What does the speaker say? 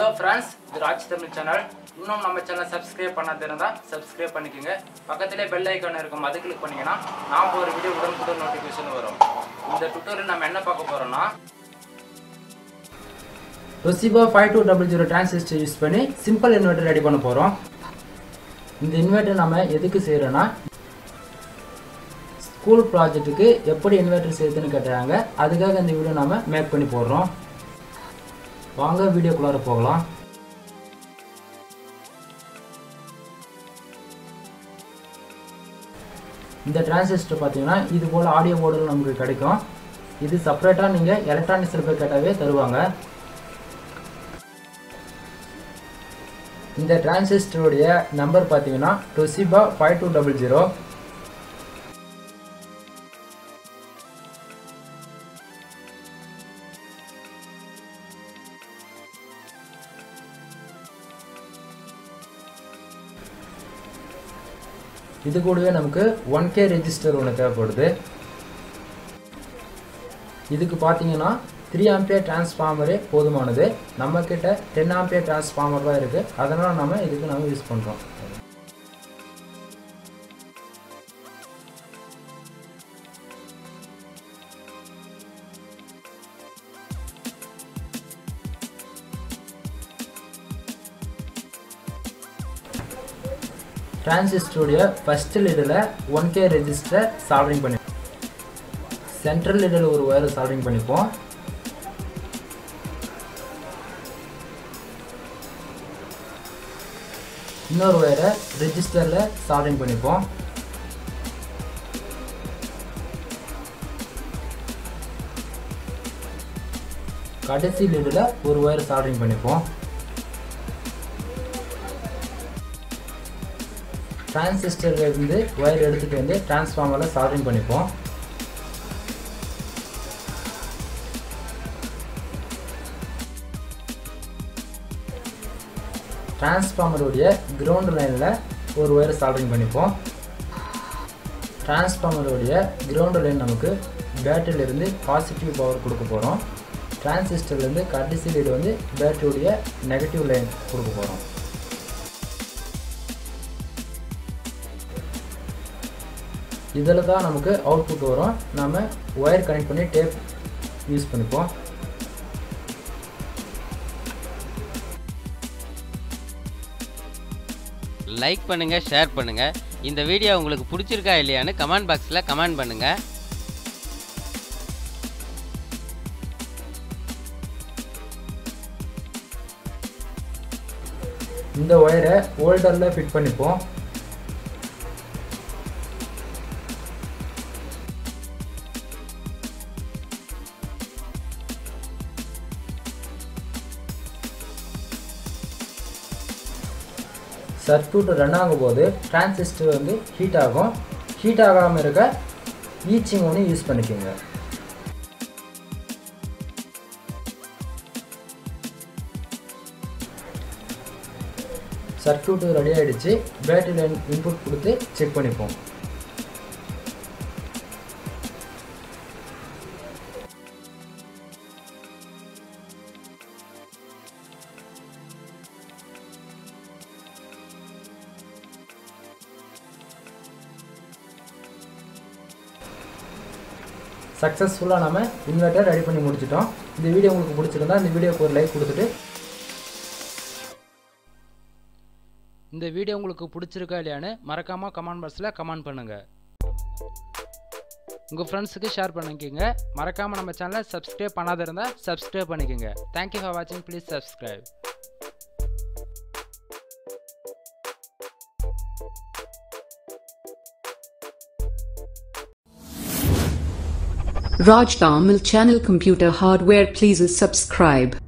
Hello friends இது Raj Tamil channel இன்னும் நம்ம சேனல் சப்ஸ்கிரைப் பண்ணாத இருந்தால் சப்ஸ்கிரைப் பண்ணிக்கோங்க பக்கத்திலே பெல் ஐக்கான் இருக்கும் அது கிளிக் பண்ணிங்கன்னா நாம் ஒரு வீடியோ உடனுக்குடன் நோட்டிஃபிகேஷன் வரும் இந்த டுட்டோரியல் நம்ம என்ன பார்க்க போகிறோம்னா Toshiba five two double zero transistor use பண்ணி சிம்பிள் இன்வெர்டர் ரெடி பண்ண போகிறோம் இந்த இன்வெர்டர் நம்ம எதுக்கு செய்கிறோன்னா ஸ்கூல் ப்ராஜெக்ட்டுக்கு எப்படி இன்வெர்டர் செய்யுதுன்னு கேட்டாங்க அதுக்காக இந்த வீடியோ நாம மேக் பண்ணி போடுறோம் வாங்க வீடியோக்குள்ளார போகலாம் இந்த டிரான்சிஸ்டர் பார்த்தீங்கன்னா இது போல் ஆடியோ போர்டில் நமக்கு கிடைக்கும் இது செப்பரேட்டாக நீங்கள் எலக்ட்ரானிக்ஸில் போய் கேட்டாவே தருவாங்க இந்த டிரான்சிஸ்டருடைய நம்பர் பார்த்தீங்கன்னா Toshiba five two double zero இது கூடவே நமக்கு ஒன் கே ரெஜிஸ்டர் ஒன்று தேவைப்படுது இதுக்கு பார்த்தீங்கன்னா த்ரீ ஆம்பியர் டிரான்ஸ்ஃபார்மரே போதுமானது நம்ம கிட்ட டென் ஆம்பியர் டிரான்ஸ்ஃபார்மர் தான் இருக்குது அதனால் நம்ம இதுக்கு நம்ம யூஸ் பண்ணுறோம் டிரான்சிஸ்டருடைய first little one K resistor soldering பண்ணி சென்ட்ரல் லிடில் ஒரு ஒயர் சால்டரிங் பண்ணிப்போம் இன்னொரு ஒயரை ரெஜிஸ்டரில் சால்டரிங் பண்ணிப்போம் கடைசி லிடில் ஒரு ஒயர் சால்டரிங் பண்ணிப்போம் டிரான்சிஸ்டர்ல இருந்து ஒயர் எடுத்துகிட்டு வந்து டிரான்ஸ்ஃபார்மரில் சால்டரிங் பண்ணிப்போம் டிரான்ஸ்ஃபார்மருடைய கிரவுண்ட் லைனில் ஒரு ஒயர் சால்டரிங் பண்ணிப்போம் டிரான்ஸ்ஃபார்மருடைய கிரவுண்ட் லைன் நமக்கு பேட்டரியிலேருந்து பாசிட்டிவ் பவர் கொடுக்க போகிறோம் டிரான்சிஸ்டர்லேருந்து கடைசி லீடு வந்து பேட்டரியுடைய நெகட்டிவ் லைன் கொடுக்க போகிறோம் இதில் தான் நமக்கு அவுட்புட் வரும் நாம் ஒயர் கனெக்ட் பண்ணி டேப் யூஸ் பண்ணிப்போம் லைக் பண்ணுங்க ஷேர் பண்ணுங்க இந்த வீடியோ உங்களுக்கு பிடிச்சிருக்கா இல்லையான்னு கமெண்ட் பாக்ஸில் கமெண்ட் பண்ணுங்க இந்த ஒயரை ஹோல்டரில் ஃபிட் பண்ணிப்போம் சர்க்யூட் ரன் ஆகும்போது டிரான்சிஸ்டர் வந்து ஹீட் ஆகும் ஹீட் ஆகாமல் இருக்க ஈச்சிங் ஒன்று யூஸ் பண்ணிக்கோங்க சர்க்யூட் ரெடி ஆகிடுச்சு பேட்டரி லைன் இன்புட் கொடுத்து செக் பண்ணிப்போம் சக்ஸஸ்ஃபுல்லாக நம்ம இன்வெர்ட்டர் ரெடி பண்ணி முடிச்சிட்டோம் இந்த வீடியோ உங்களுக்கு பிடிச்சிருந்தா இந்த வீடியோக்கு ஒரு லைக் கொடுத்துட்டு இந்த வீடியோ உங்களுக்கு பிடிச்சிருக்கா இல்லையான்னு மறக்காமல் கமெண்ட் பாக்ஸில் கமெண்ட் பண்ணுங்கள் உங்கள் ஃப்ரெண்ட்ஸுக்கு ஷேர் பண்ணிக்கோங்க மறக்காமல் நம்ம சேனலை சப்ஸ்கிரைப் பண்ணாத இருந்தால் சப்ஸ்கிரைப் பண்ணிக்கோங்க தேங்க்யூ ஃபார் வாட்சிங் please subscribe Raj Tamil Channel Computer Hardware please subscribe.